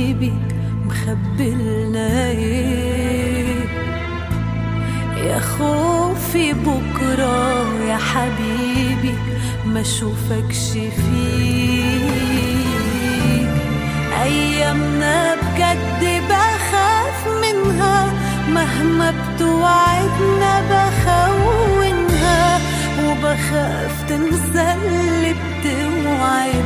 حبيبي مخبلنا ايه يا خوفي بكرة يا حبيبي ما اشوفكش فيك ايامنا بجد بخاف منها مهما بتوعدنا بخونها وبخاف تنسى اللي بتوعد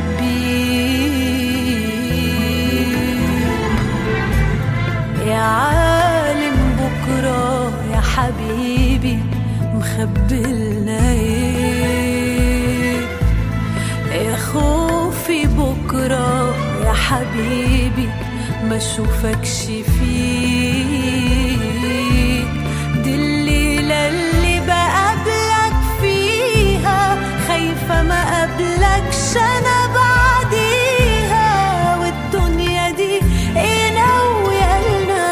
بيه يا عالم بكرة يا حبيبي مخبلنا ايه يا خوفي بكرة يا حبيبي ما اشوفكش فيك دي الليلة اللي بقابلك فيها خايفة ما قابلكش انا بعديها والدنيا دي ايه ناوية لنا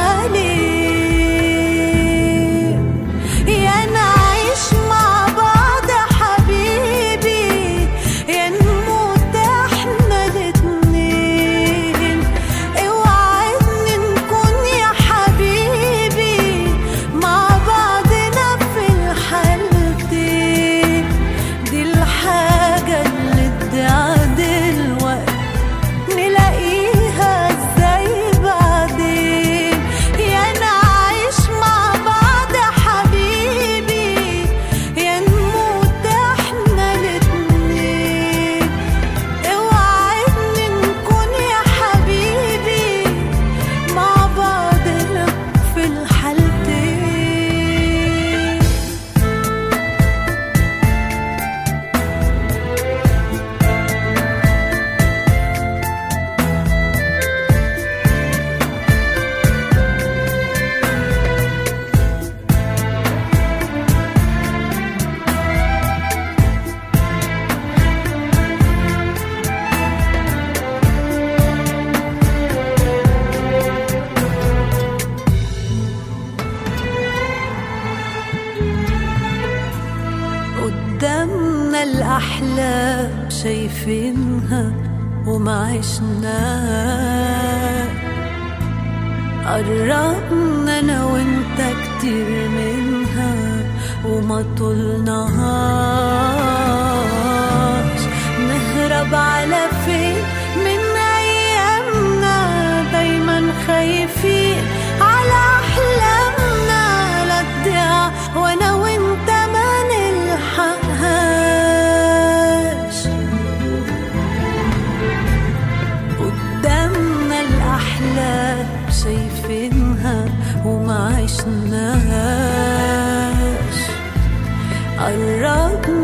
عليه يا نعيش مع بعض يا حبيبي يا نموت احنا الاتنين اوعدني نكون يا حبيبي مع بعضنا في الحالتين دي الحاجة اللي ادعى دلوقتي نلاقيها ازاي بعدين يا نعيش مع بعض يا حبيبي يا نموت احنا الاتنين اوعدني نكون يا حبيبي مع بعضنا في الحالتين قدامنا الأحلام شايفينها وما عشناها قربنا أنا وأنت كتير منها وما طولناهاش نهرب على فين من أيامنا دايما خايفين على أحلامنا لا تضيع وأنا وأنت ما نلحقهاش قدامنا الأحلام شايفينها وما عشناهاش قربنا